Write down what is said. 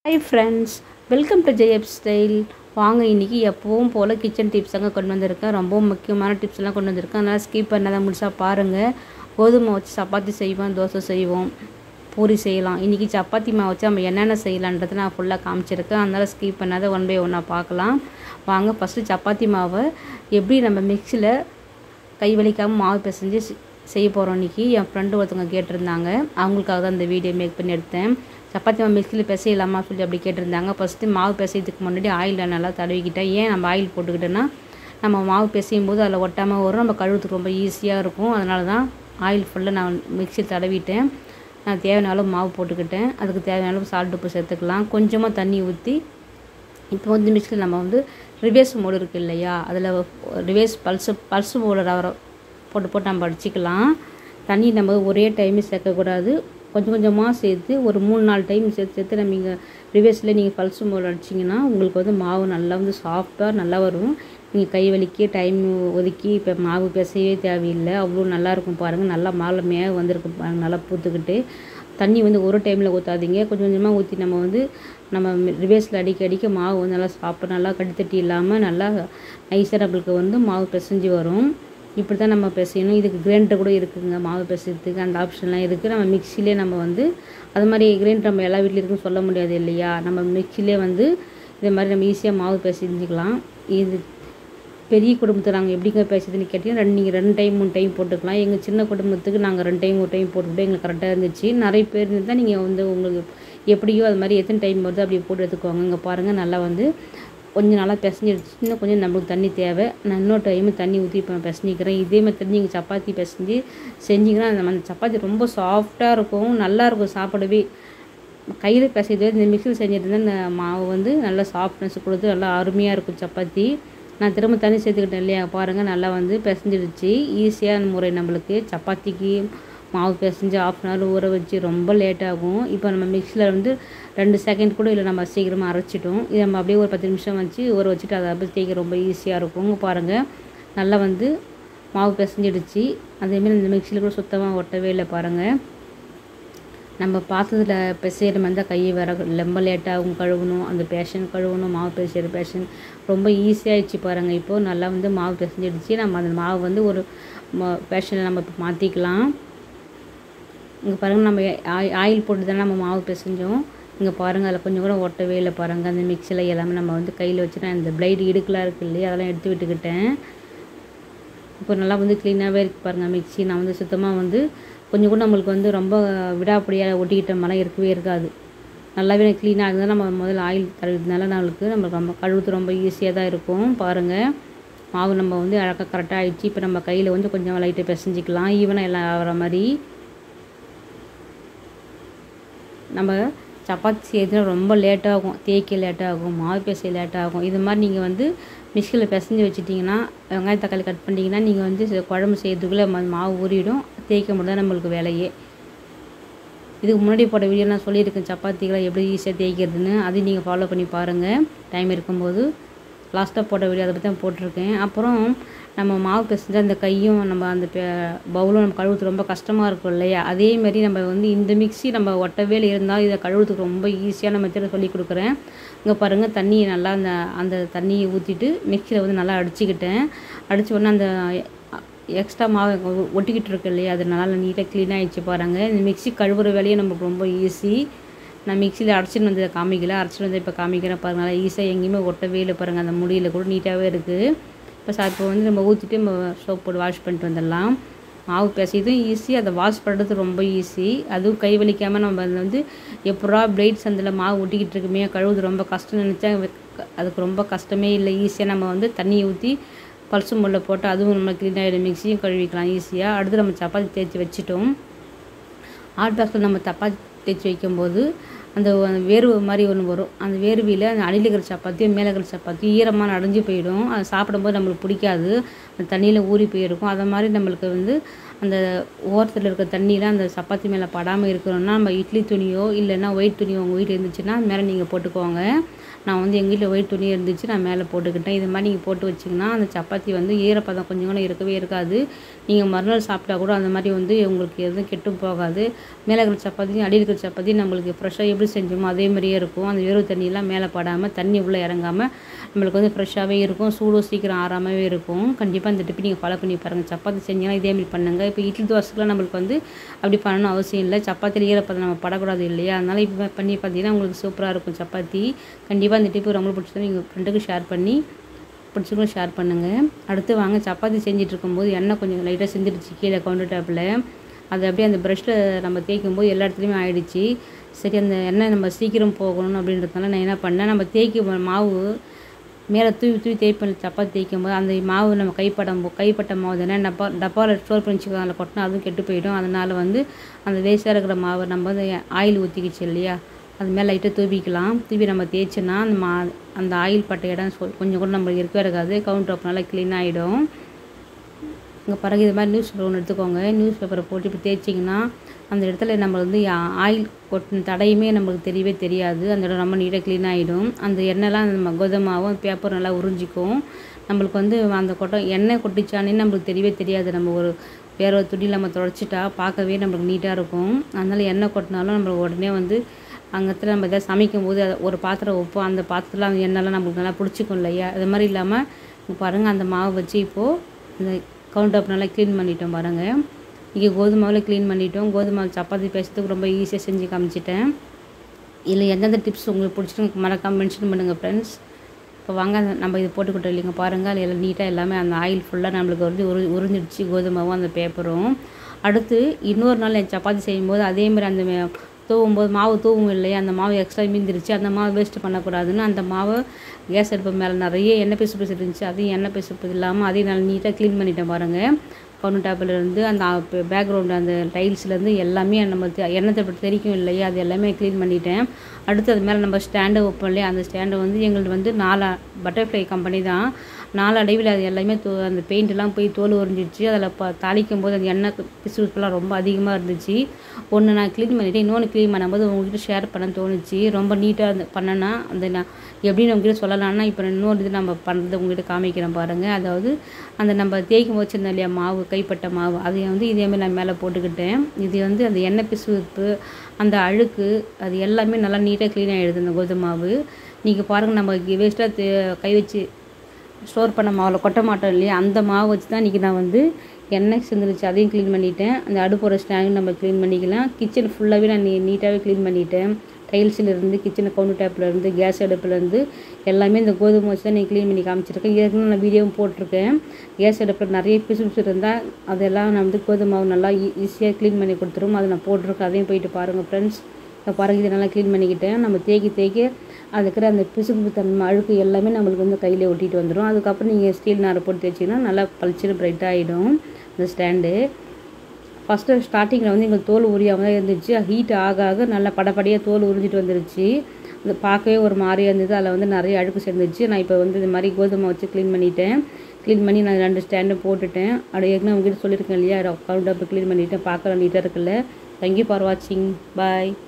hi friends welcome to ஜெயப் style வாங்க இன்றைக்கி எப்பவும் போல் கிச்சன் டிப்ஸ் தாங்க கொண்டு வந்திருக்கேன் ரொம்ப முக்கியமான டிப்ஸ் எல்லாம் கொண்டு வந்திருக்கேன் அதனால் ஸ்கிப் பண்ணாதான் முடிச்சா பாருங்கள் கோதுமை வச்சு சப்பாத்தி செய்வோம் தோசை செய்வோம் பூரி செய்யலாம் இன்றைக்கி சப்பாத்தி மாவு வச்சு நம்ம என்னென்ன செய்யலான்றதை நான் ஃபுல்லாக காமிச்சிருக்கேன் அதனால் ஸ்கிப் பண்ணாத ஒன் பை ஒன்னாக பார்க்கலாம் வாங்க ஃபஸ்ட்டு சப்பாத்தி மாவை எப்படி நம்ம மிக்சியில் கை வலிக்காமல் மாவு பிசைஞ்சு செ- செய்ய போகிறோம் இன்றைக்கி என் ஃப்ரெண்டு ஒருத்தவங்க கேட்டிருந்தாங்க அவங்களுக்காக தான் இந்த வீடியோ மேக் பண்ணி எடுத்தேன் சப்பாத்தி மாவு மிக்சியில் பிசையலாமா சொல்லி அப்படி கேட்டிருந்தாங்க ஃபஸ்ட்டு மாவு பிசையதுக்கு முன்னாடி ஆயிலில் நல்லா தடவிக்கிட்டேன் ஏன் நம்ம ஆயில் போட்டுக்கிட்டோன்னா நம்ம மாவு பிசையும் போது அதில் ஒட்டாமல் வரும் நம்ம கழுவுறதுக்கு ரொம்ப ஈஸியாக இருக்கும் அதனால தான் ஆயில் ஃபுல்லாக நான் மிக்சியில் தடவிட்டேன் நான் தேவையான அளவு மாவு போட்டுக்கிட்டேன் அதுக்கு தேவையான அளவு சால்ட் உப்பு சேர்த்துக்கலாம் கொஞ்சமாக தண்ணி ஊற்றி இப்போ வந்து மிக்சியில் நம்ம வந்து ரிவேர்ஸ் மோடு இருக்குது இல்லையா அதில் ரிவேர்ஸ் பல்ஸு பல்ஸ் மோடு வர போட்டு போட்டு நம்ம அடிச்சிக்கலாம் தண்ணி நம்ம ஒரே டைமே சேர்க்கக்கூடாது கொஞ்சம் கொஞ்சமாக சேர்த்து ஒரு மூணு நாலு டைம் சேர்த்து சேர்த்து நம்ம இங்கே ரிவேர்ஸில் நீங்கள் பல்ஸ் மோடு அடிச்சிங்கன்னா உங்களுக்கு வந்து மாவு நல்லா வந்து சாஃப்டாக நல்லா வரும் நீங்கள் கை வலிக்க டைம் ஒதுக்கி இப்போ மாவு பிசையவே தேவையில்லை அவ்வளோ நல்லா இருக்கும் பாருங்கள் நல்லா மாலை மேலே வந்திருக்கு பாருங்க நல்லா பூத்துக்கிட்டு தண்ணி வந்து ஒரு டைமில் ஊற்றாதீங்க கொஞ்சம் கொஞ்சமாக ஊற்றி நம்ம வந்து நம்ம ரிவேர்ஸில் அடிக்க அடிக்க மாவு வந்து நல்லா சாப்பிட நல்லா கடித்தட்டி இல்லாமல் நல்லா நைஸாக நம்மளுக்கு வந்து மாவு பிசைஞ்சு வரும் இப்படி தான் நம்ம பிசையணும் இதுக்கு கிரைண்டர் கூட இருக்குதுங்க மாவு பிசைறதுக்கு அந்த ஆப்ஷன்லாம் இருக்குது நம்ம மிக்சிலே நம்ம வந்து அது மாதிரி கிரைண்டர் நம்ம எல்லா வீட்லேயும் இருக்குன்னு சொல்ல முடியாது இல்லையா நம்ம மிக்சிலே வந்து இதே மாதிரி நம்ம ஈஸியாக மாவு பிசைஞ்சிக்கலாம் இது பெரிய குடும்பத்தை நாங்கள் எப்படிங்க பேசுறதுன்னு கேட்டீங்கன்னா ரெண்டு நீங்கள் ரெண்டு டைம் மூணு டைம் போட்டுக்கலாம் எங்கள் சின்ன குடும்பத்துக்கு நாங்கள் ரெண்டு டைம் ஒரு டைம் போட்டுக்கிட்டு எங்களுக்கு கரெக்டாக இருந்துச்சு நிறைய பேர் இருந்தால் நீங்கள் வந்து உங்களுக்கு எப்படியோ அது மாதிரி எத்தனை டைம் வருதோ அப்படி போட்டு எடுத்துக்கோங்க இங்கே பாருங்கள் நல்லா வந்து கொஞ்சம் நல்லா பிசைஞ்சிடுச்சு இன்னும் கொஞ்சம் நம்மளுக்கு தண்ணி தேவை நான் இன்னொரு டைம் தண்ணி ஊற்றி இப்போ பிசைஞ்சிக்கிறேன் இதே மாதிரி நீங்கள் சப்பாத்தி பிசைஞ்சு செஞ்சிங்கன்னா அந்த அந்த சப்பாத்தி ரொம்ப சாஃப்டாக இருக்கும் நல்லா இருக்கும் சாப்பிடவே கையில் பிசைது இந்த மிக்சியில் செஞ்சுட்டு இந்த மாவு வந்து நல்லா சாஃப்ட்னஸ் கொடுத்து நல்லா அருமையாக இருக்கும் சப்பாத்தி நான் திரும்ப தண்ணி சேர்த்துக்கிட்டேன் இல்லையா பாருங்கள் நல்லா வந்து பிசைஞ்சிடுச்சு ஈஸியான முறை நம்மளுக்கு சப்பாத்திக்கு மாவு பிசைஞ்சு ஆஃப் அன் ஹவர் ஊற வச்சு ரொம்ப லேட் ஆகும் இப்போ நம்ம மிக்சியில் வந்து ரெண்டு செகண்ட் கூட இல்லை நம்ம சீக்கிரமாக அரைச்சிட்டோம் இதை நம்ம அப்படியே ஒரு பத்து நிமிஷம் வச்சு ஊற வச்சுட்டு அதை அப்படியே தேய்க்க ரொம்ப ஈஸியாக இருக்கும் இங்க பாருங்கள் நல்லா வந்து மாவு பிசைஞ்சிடுச்சு அதேமாரி இந்த மிக்சியில் கூட சுத்தமாக ஒட்டவே இல்லை பாருங்கள் நம்ம பார்த்ததுல பிசைகிற மாதிரி தான் கையை வர ரொம்ப லேட்டாகும் கழுவணும் அந்த பேஷன் கழுவணும் மாவு பிசைகிற பேஷன் ரொம்ப ஈஸியாகிடுச்சு பாருங்கள் இப்போது நல்லா வந்து மாவு பிசைஞ்சிடுச்சு நம்ம அந்த மாவு வந்து ஒரு பேஷனில் நம்ம இப்போ மாற்றிக்கலாம் இங்கே பாருங்கள் நம்ம ஆய் ஆயில் போட்டு தானே நம்ம மாவு பிசைஞ்சோம் இங்கே பாருங்கள் அதில் கொஞ்சம் கூட ஒட்டவே இல்லை பாருங்கள் அந்த மிக்சியில் எல்லாமே நம்ம வந்து கையில் வச்சு நான் இந்த பிளைடு இடுக்கெலாம் இருக்கு இல்லையா அதெல்லாம் எடுத்து விட்டுக்கிட்டேன் இப்போ நல்லா வந்து க்ளீனாகவே இருக்குது பாருங்கள் மிக்ஸி நான் வந்து சுத்தமாக வந்து கொஞ்சம் கூட நம்மளுக்கு வந்து ரொம்ப விடாப்படியாக ஒட்டிக்கிட்ட மாதிரிலாம் இருக்கவே இருக்காது நல்லாவே க்ளீனாக இருந்தால் நம்ம முதல்ல ஆயில் தடவினால நம்மளுக்கு நம்மளுக்கு ரொம்ப கழுவுறது ரொம்ப ஈஸியாக தான் இருக்கும் பாருங்கள் மாவு நம்ம வந்து அழகாக கரெக்டாக ஆயிடுச்சு இப்போ நம்ம கையில் வந்து கொஞ்சம் லைட்டாக பிசைஞ்சிக்கலாம் ஈவனாக எல்லாம் ஆகிற மாதிரி நம்ம சப்பாத்தி செய்யறதுல ரொம்ப லேட்டாகும் தேய்க்க லேட்டாகும் மாவு பேச லேட்டாகும் இது மாதிரி நீங்கள் வந்து மிக்சியில் பிசைஞ்சு வச்சுட்டிங்கன்னா வெங்காயம் தக்காளி கட் பண்ணிட்டீங்கன்னா நீங்கள் வந்து ச- குழம்பு செய்யறதுக்குள்ளே ம- மாவு ஊறிடும் தேய்க்க முடியாது நம்மளுக்கு வேலையே இதுக்கு முன்னாடி போட்ட வீடியோ நான் சொல்லியிருக்கேன் சப்பாத்திகளை எப்படி ஈஸியாக தேய்க்கிறதுன்னு அதையும் நீங்கள் ஃபாலோ பண்ணி பாருங்கள் டைம் இருக்கும்போது லாஸ்ட்டாக போட்ட வீடியோ அதை பற்றி தான் போட்டிருக்கேன் அப்புறம் நம்ம மாவு பிசைஞ்சு அந்த கையும் நம்ம அந்த பவுலும் நம்ம கழுவுறது ரொம்ப கஷ்டமாக இருக்கும் இல்லையா அதே மாதிரி நம்ம வந்து இந்த மிக்ஸி நம்ம ஒட்டவே இருந்தால் இதை கழுவுறதுக்கு ரொம்ப ஈஸியான மெத்தடை சொல்லி கொடுக்குறேன் இங்கே பாருங்கள் தண்ணியை நல்லா அந்த அந்த தண்ணியை ஊற்றிட்டு மிக்சியில் வந்து நல்லா அடிச்சுக்கிட்டேன் அடிச்ச உடனே அந்த எக்ஸ்ட்ரா மாவு ஒ- ஒட்டிக்கிட்டு இருக்கு இல்லையா அது நல்லா நீட்டாக க்ளீன் ஆகிடுச்சு பாருங்கள் இந்த மிக்ஸி கழுவுற வேலையே நமக்கு ரொம்ப ஈஸி நான் மிக்சியில் அரைச்சிட்டு வந்ததை காமிக்கல அரைச்சிட்டு வந்து இப்போ காமிக்கிறேன் பாருங்க நல்லா ஈஸியாக எங்கேயுமே ஒட்டவே இல்லை பாருங்கள் அந்த முடியில் கூட நீட்டாகவே இருக்குது இப்போ சா இப்போ வந்து நம்ம ஊற்றிட்டு நம்ம சோப் போட்டு வாஷ் பண்ணிட்டு வந்துடலாம் மாவு பிசைதும் ஈஸி அதை வாஷ் பண்ணுறது ரொம்ப ஈஸி அதுவும் கை வலிக்காமல் நம்ம அதை வந்து எப்படா பிளேட் சந்தில் மாவு ஒட்டிக்கிட்டு இருக்குமே கழுவுது ரொம்ப கஷ்டம் நினச்சா அதுக்கு ரொம்ப கஷ்டமே இல்லை ஈஸியாக நம்ம வந்து தண்ணியை ஊற்றி பல்சு முள்ள போட்டு அதுவும் நம்ம க்ளீன் ஆகிடும் மிக்ஸியும் கழுவிக்கலாம் ஈஸியாக அடுத்து நம்ம சப்பாத்தி தேய்ச்சி வச்சுட்டோம் ஹாட் பாக்ஸில் நம்ம சப்பாத்தி தேய்ச்சி வைக்கும்போது அந்த ஒ- வேர்வை மாதிரி ஒன்று வரும் அந்த வேர்வையில் அந்த அடியில் இருக்கிற சப்பாத்தியும் மேலே இருக்கிற சப்பாத்தியும் ஈரமாக நடைஞ்சு போயிடும் அது சாப்பிடும்போது நம்மளுக்கு பிடிக்காது அந்த தண்ணியில் ஊறி போயிருக்கும் அதை மாதிரி நம்மளுக்கு வந்து அந்த ஓரத்தில் இருக்க தண்ணியெலாம் அந்த சப்பாத்தி மேலே படாமல் இருக்கணும்னா நம்ம இட்லி துணியோ இல்லைன்னா ஒயிட் துணியோ உங்கள் வீட்டில் இருந்துச்சுன்னா அது மேலே நீங்கள் போட்டுக்கோங்க நான் வந்து எங்கள் வீட்டில் ஒயிட் துணி இருந்துச்சு நான் மேலே போட்டுக்கிட்டேன் இது மாதிரி நீங்கள் போட்டு வச்சிங்கன்னா அந்த சப்பாத்தி வந்து ஈரப்பதம் கொஞ்சம் கூட இருக்கவே இருக்காது நீங்கள் மறுநாள் சாப்பிட்டா கூட அந்த மாதிரி வந்து உங்களுக்கு எதுவும் கெட்டும் போகாது மேலே இருக்கிற சப்பாத்தியும் அடி இருக்கிற சப்பாத்தி நம்மளுக்கு ஃப்ரெஷ்ஷாக எப்படி செஞ்சோமோ அதே மாதிரியே இருக்கும் அந்த வெறும் தண்ணியெல்லாம் மேலே படாமல் தண்ணி உள்ளே இறங்காமல் நம்மளுக்கு வந்து ஃப்ரெஷ்ஷாகவே இருக்கும் சூடும் சீக்கிரம் ஆறாமவே இருக்கும் கண்டிப்பாக இந்த டிப்பு நீங்கள் ஃபாலோ பண்ணி பாருங்கள் சப்பாத்தி செஞ்சீங்கன்னா இதே மாதிரி பண்ணுங்கள் இப்போ இட்லி தோசைக்கெலாம் நம்மளுக்கு வந்து அப்படி பண்ணணும் அவசியம் இல்லை சப்பாத்தியில் ஈரப்பதம் நம்ம படக்கூடாது இல்லையா அதனால் இப்போ பண்ணி பார்த்தீங்கன்னா உங்களுக்கு சூப்பராக இருக்கும் சப்பாத்தி கண்டிப்பாக இந்த டிப்பு ரொம்ப பிடிச்சது நீங்கள் ஃப்ரெண்டுக்கு ஷேர் பண்ணி பிடிச்சிருக்கும் ஷேர் பண்ணுங்கள் அடுத்து வாங்க சப்பாத்தி செஞ்சுட்டு இருக்கும்போது எண்ணெய் கொஞ்சம் லைட்டாக செஞ்சிடுச்சு கீழே கவுண்டர் டாப்பில் அது அப்படியே அந்த ப்ரஷ்ஷில் நம்ம தேய்க்கும் போது எல்லா இடத்துலையுமே ஆயிடுச்சு சரி அந்த எண்ணெய் நம்ம சீக்கிரம் போகணும் அப்படின்றதுனால நான் என்ன பண்ணேன் நம்ம தேய்க்க மாவு மேலே தூவி தூவி தேய்ப்பேன் சப்பாத்தி தேய்க்கும் போது அந்த மாவு நம்ம கைப்படம் கைப்பட்ட மாவு தானே டப்பா டப்பாவில் ஸ்டோர் பண்ணி வச்சுக்கோ அதில் கொட்டினா அதுவும் கெட்டு போயிடும் அதனால் வந்து அந்த வேஸ்ட்டாக இருக்கிற மாவை நம்ம வந்து ஆயில் ஊற்றிக்கிச்சு இல்லையா அது மேலே லைட்டாக தூவிக்கலாம் தூவி நம்ம தேய்ச்சோன்னா அந்த மா அந்த ஆயில் பட்ட இடம் சொல் கொஞ்சம் கூட நம்மளுக்கு இருக்கவே இருக்காது கவுண்டர் டாப் நல்லா க்ளீன் ஆகிடும் இங்கே பிறகு இது மாதிரி நியூஸ் பேப்பர் ஒன்று எடுத்துக்கோங்க நியூஸ் பேப்பரை போட்டு இப்போ தேய்ச்சிங்கன்னா அந்த இடத்துல நம்ம வந்து ஆயில் கொட்டின தடையுமே நம்மளுக்கு தெரியவே தெரியாது அந்த இடம் ரொம்ப நீட்டாக க்ளீன் ஆகிடும் அந்த எண்ணெய்லாம் நம்ம கோதமாவும் பேப்பர் நல்லா உறிஞ்சிக்கும் நம்மளுக்கு வந்து அந்த கொட்டம் எண்ணெய் கொட்டிச்சானே நம்மளுக்கு தெரியவே தெரியாது நம்ம ஒரு வேற ஒரு துணியில் நம்ம துடைச்சிட்டா பார்க்கவே நம்மளுக்கு நீட்டாக இருக்கும் அதனால் எண்ணெய் கொட்டினாலும் நம்மளுக்கு உடனே வந்து அங்கத்தில் நம்ம எதாவது சமைக்கும் போது ஒரு பாத்திரம் வைப்போம் அந்த பாத்திரத்தில் அந்த எண்ணெய்லாம் நம்மளுக்கு நல்லா பிடிச்சிக்கும் இல்லையா அது மாதிரி இல்லாமல் பாருங்கள் அந்த மாவு வச்சு இப்போது இந்த கவுண்டர் நல்லா க்ளீன் பண்ணிட்டோம் பாருங்கள் இங்கே கோதுமை மாவில் க்ளீன் பண்ணிட்டோம் கோதுமை மாவு சப்பாத்தி பேசுறதுக்கு ரொம்ப ஈஸியாக செஞ்சு காமிச்சிட்டேன் இதில் எந்தெந்த டிப்ஸ் உங்களுக்கு பிடிச்சிட்டு மறக்காமல் மென்ஷன் பண்ணுங்கள் ஃப்ரெண்ட்ஸ் இப்போ வாங்க நம்ம இது போட்டுக்கிட்டோம் இல்லைங்க பாருங்கள் அதில் எல்லாம் நீட்டாக எல்லாமே அந்த ஆயில் ஃபுல்லாக நம்மளுக்கு வந்து உரு உறிஞ்சிடுச்சு கோதுமாவும் அந்த பேப்பரும் அடுத்து இன்னொரு நாள் என் சப்பாத்தி செய்யும்போது அதேமாதிரி அந்த தூவும் போது மாவு தூவும் இல்லையா அந்த மாவு எக்ஸ்ட்ரா மீந்திருச்சு அந்த மாவு வேஸ்ட் பண்ணக்கூடாதுன்னு அந்த மாவை கேஸ் அடுப்பு மேலே நிறைய எண்ணெய் பிசு பிசு இருந்துச்சு அதையும் எண்ணெய் பிசு இல்லாமல் அதையும் நல்லா நீட்டாக க்ளீன் பண்ணிட்டேன் பாருங்கள் கவுண்டர் டாப்பிலேருந்து அந்த பேக்ரவுண்டு அந்த டைல்ஸ்லேருந்து எல்லாமே நம்ம எண்ணெய் தட்டு தெரிக்கும் இல்லையா அது எல்லாமே க்ளீன் பண்ணிட்டேன் அடுத்து அது மேலே நம்ம ஸ்டாண்டை வைப்போம் இல்லையா அந்த ஸ்டாண்டை வந்து எங்களுக்கு வந்து நாலா பட்டர்ஃப்ளை கம்பெனி தான் நாலடைவில் அது எல்லாமே தோ அந்த பெயிண்ட்லாம் போய் தோல் உறிஞ்சிடுச்சு அதில் ப தாளிக்கும் போது அந்த எண்ணெய் பிசுபிசுலாம் ரொம்ப அதிகமாக இருந்துச்சு ஒன்று நான் க்ளீன் பண்ணிவிட்டேன் இன்னொன்று க்ளீன் பண்ணும்போது உங்கள்கிட்ட ஷேர் பண்ண தோணுச்சு ரொம்ப நீட்டாக அந்த பண்ணனா அந்த நான் எப்படின்னு உங்ககிட்ட சொல்லலாம்னா இப்போ இன்னொரு இது நம்ம பண்ணுறது உங்ககிட்ட காமிக்கிறேன் பாருங்கள் அதாவது அந்த நம்ம தேய்க்கும் வச்சுருந்தோம் இல்லையா மாவு கைப்பட்ட மாவு அதை வந்து இதேமாதிரி நான் மேலே போட்டுக்கிட்டேன் இது வந்து அந்த எண்ணெய் பிசுப்பு அந்த அழுக்கு அது எல்லாமே நல்லா நீட்டாக க்ளீன் ஆகிடுது அந்த கோதுமை மாவு நீங்கள் பாருங்கள் நம்ம வேஸ்ட்டாக கை வச்சு ஸ்டோர் பண்ண மாவில் கொட்ட மாட்டோம் இல்லையா அந்த மாவு வச்சு தான் இன்றைக்கி நான் வந்து எண்ணெய் சிந்துருச்சு அதையும் க்ளீன் பண்ணிட்டேன் அந்த அடுப்போட ஸ்டாண்டும் நம்ம க்ளீன் பண்ணிக்கலாம் கிச்சன் ஃபுல்லாகவே நான் நீ நீட்டாகவே க்ளீன் பண்ணிட்டேன் டைல்ஸிலேருந்து கிச்சன் கவுண்டர் டேப்லேருந்து கேஸ் அடுப்புலேருந்து எல்லாமே இந்த கோதுமை வச்சு தான் நீ க்ளீன் பண்ணி காமிச்சிருக்கேன் ஏற்கனவே நான் வீடியோவும் போட்டிருக்கேன் கேஸ் அடுப்பில் நிறைய பிசு பிசு இருந்தால் அதெல்லாம் நான் வந்து கோதுமை மாவு நல்லா ஈஸியாக க்ளீன் பண்ணி கொடுத்துரும் அதை நான் போட்டிருக்கேன் அதையும் போயிட்டு பாருங்கள் ஃப்ரெண்ட்ஸ் இப்போ பாருங்கள் இதை நல்லா க்ளீன் பண்ணிக்கிட்டேன் நம்ம தேக்கி தேக்கி அது இருக்கிற அந்த பிசுப்பு தன்மை அழுக்கு எல்லாமே நம்மளுக்கு வந்து கையில் ஒட்டிட்டு வந்துடும் அதுக்கப்புறம் நீங்கள் ஸ்டீல் நாரை போட்டு தேய்ச்சிங்கன்னா நல்லா பளிச்சுன்னு பிரைட்டாக ஆகிடும் இந்த ஸ்டாண்டு ஃபஸ்ட்டு ஸ்டார்டிங்கில் வந்து எங்கள் தோல் உரியாமல் தான் இருந்துச்சு ஹீட் ஆக ஆக நல்லா படப்படியாக தோல் உறிஞ்சிட்டு வந்துருச்சு அது பார்க்கவே ஒரு மாதிரியாக இருந்தது அதில் வந்து நிறைய அழுக்கு சேர்ந்துச்சு நான் இப்போ வந்து இது மாதிரி கோதுமை வச்சு க்ளீன் பண்ணிட்டேன் க்ளீன் பண்ணி நான் ரெண்டு ஸ்டாண்டு போட்டுட்டேன் அப்படி ஏற்கனவே உங்ககிட்ட சொல்லியிருக்கேன் இல்லையா கவுண்ட் அப் க்ளீன் பண்ணிவிட்டேன் பார்க்க நீட்டாக இருக்குல்ல தேங்க்யூ ஃபார் வாட்சிங் பாய்